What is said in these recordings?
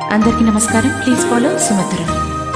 అందరికీ నమస్కారం please follow సుమధురం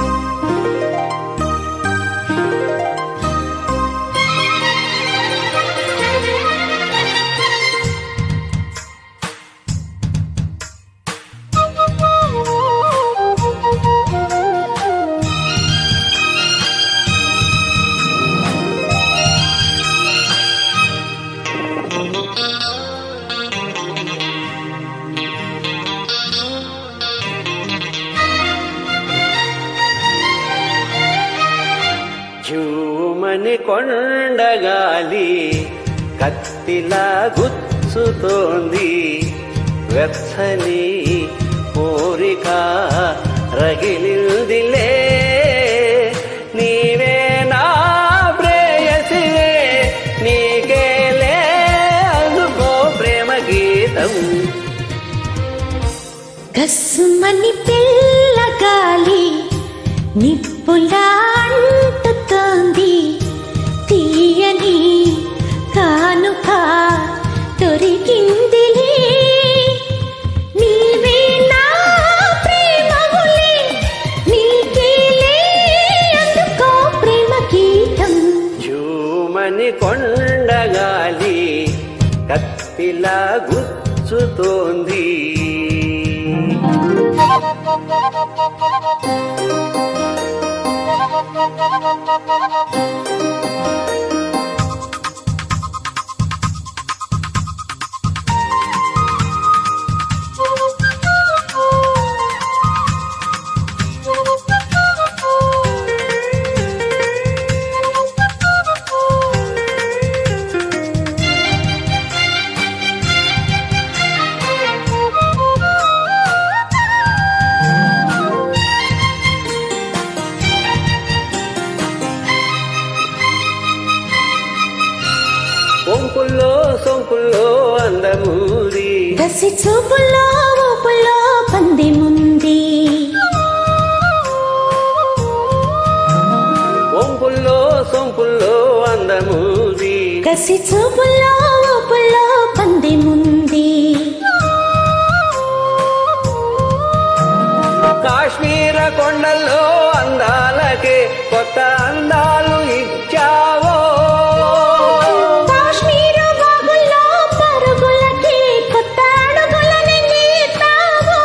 జూమని కొండగాలి కత్తిలా గుచ్చుతోంది వెచ్చని కోరిక రగిలిందిలే నీవే నా ప్రేయసివే నీకేలే అందుకో ప్రేమ గీతం కసుమని పిల్లగాలి నిప్పులా అంటుతోంది తీయని కానుక దొరికిందిలే నీవే నా ప్రేమవులే నీకేలే అందుకో ప్రేమ గీతం జూమని కొండగాలి కత్తిలా గుచ్చుతోంది ఒంపుల్లో సొంపుల్లో అందమూరి కసి చూపుల్లో ఊపుల్లో పంది ముంది ఒంపుల్లో సొంపుల్లో అందమూరి కసి చూపుల్లో ఊపుల్లో పంది ముంది కాశ్మీర కొండల్లో అందాలకే కొత్త అందాలు ఇచ్చావో కాశ్మీరు బాగుల్లో పరుగులకి కొత్త అడుగులని నేర్పావు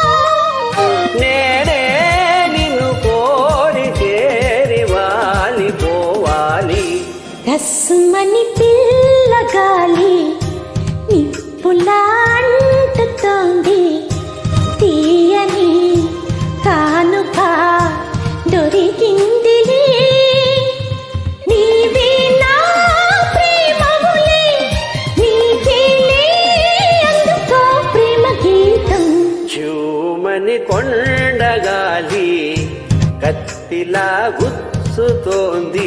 నేనే నిన్ను కోరి చేరి వాలిపోవాలి కసుమని పిల్లగాలి నిప్పులా అంటుతోంది తీయని కానుక దొరికిందిలే నీవే నా ప్రేమవులే నీకేలే అందుకో ప్రేమ గీతం చూమని కొండగాలి కత్తిలా గుచ్చుతోంది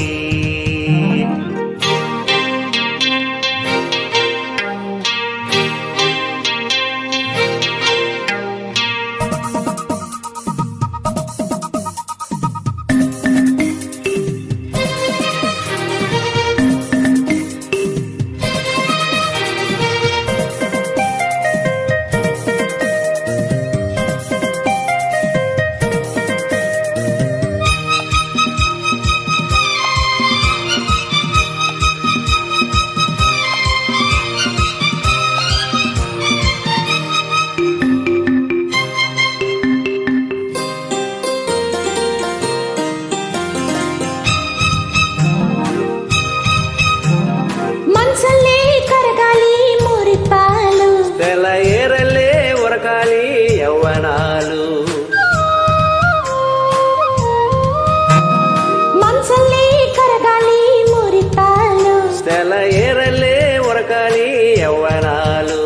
మనసల్లే కరగాలి మురిపాలు తెల ఏరలే ఉరకాలి యవ్వనాలు మనసల్లే కరగాలి మురిపాలు తెల ఏరలే ఉరకాలి యవ్వనాలు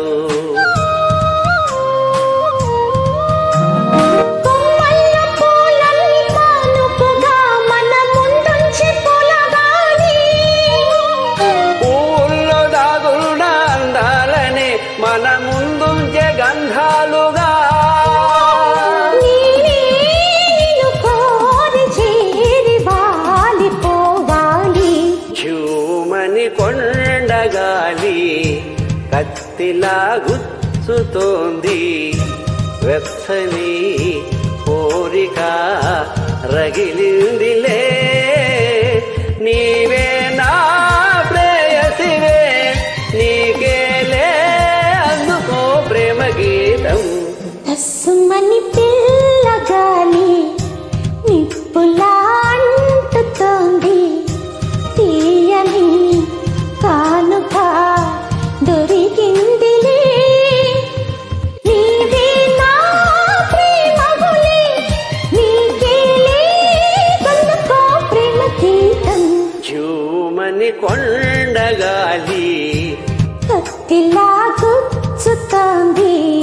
కొమ్మల్ల పూలన్నీ పానుపుగా మన ముందుంచి పొలగాలి పూల్లో దాగున్న అందాలని మన ముందుంచే గంధాలుగా నేనే నిన్ను కోరి చేరి వాలిపోవాలి చూమని కొండగాలి కత్తిలా గుచ్చుతోంది వెచ్చని కోరిక రగిలిందిలే నీవే నా ప్రేయసివే నీకేలే అందుకో ప్రేమ గీతం తస్సుమని పిల్లగాలి నిప్పులా అంటుతోంది తీయని కానుక దొరికిందిలే నీవే నా ప్రేమగులే నీకేలే అందుకో ప్రేమ గీతం జూమని కొండగాలి కత్తిలా గుచ్చుతోంది